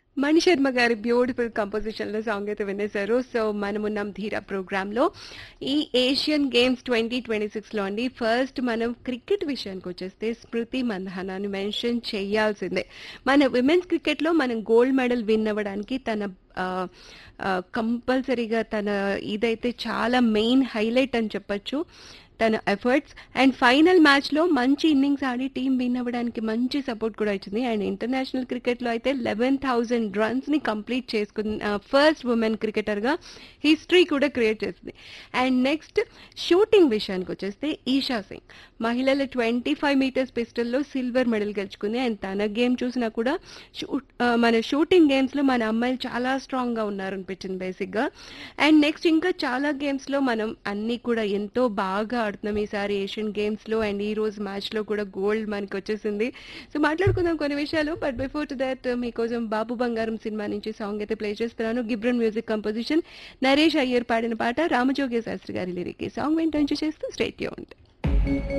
మణి శర్మ గారి beautiful composition లో song అయితే వినేశారు సో మనమున్నాం ధీరా ప్రోగ్రామ్ లో ఈ Asian games twenty twenty six లో అండి ఫస్ట్ మనం క్రికెట్ విషయానికి వచ్చేస్తే స్మృతి మందహానాన్ని మెన్షన్ చేయాల్సిందే మన విమెన్స్ క్రికెట్ లో మనం గోల్డ్ మెడల్ విన్ అవ్వడానికి తన కంపల్సరీగా తన ఇదైతే చాలా మెయిన్ హైలైట్ అని చెప్పొచ్చు తన ఎఫర్ట్స్ అండ్ ఫైనల్ మ్యాచ్లో మంచి ఇన్నింగ్స్ ఆడి టీం విన్ అవ్వడానికి మంచి సపోర్ట్ కూడా ఇచ్చింది అండ్ ఇంటర్నేషనల్ క్రికెట్లో అయితే లెవెన్ థౌజండ్ రన్స్ని కంప్లీట్ చేసుకున్న ఫస్ట్ ఉమెన్ క్రికెటర్గా హిస్టరీ కూడా క్రియేట్ చేసింది అండ్ నెక్స్ట్ షూటింగ్ విషయానికి వచ్చేస్తే ఈషా సింగ్ మహిళల ట్వంటీ ఫైవ్ మీటర్స్ పిస్టల్లో సిల్వర్ మెడల్ గెలుచుకుంది అండ్ తన గేమ్ చూసినా కూడా షూట్ మన షూటింగ్ గేమ్స్లో మన అమ్మాయిలు చాలా స్ట్రాంగ్గా ఉన్నారు అనిపించింది బేసిక్గా అండ్ నెక్స్ట్ ఇంకా చాలా గేమ్స్లో మనం అన్నీ కూడా ఎంతో బాగా ఆడుతున్నాం ఈసారి ఏషియన్ గేమ్స్లో అండ్ ఈ రోజు మ్యాచ్లో కూడా గోల్డ్ మనకి వచ్చేసింది సో మాట్లాడుకుందాం కొన్ని విషయాలు బట్ బిఫోర్ టు దట్ మీకోసం బాబు బంగారం సినిమా నుంచి సాంగ్ అయితే ప్లే చేస్తున్నాను గిబ్రన్ మ్యూజిక్ కంపోజిషన్ నరేష్ అయ్యర్ పాడిన పాట రామజోగ్య శాస్త్రి గారి లిరిక్ ఈ సాంగ్ వింటూ చేస్తూ స్టేట్ యూన్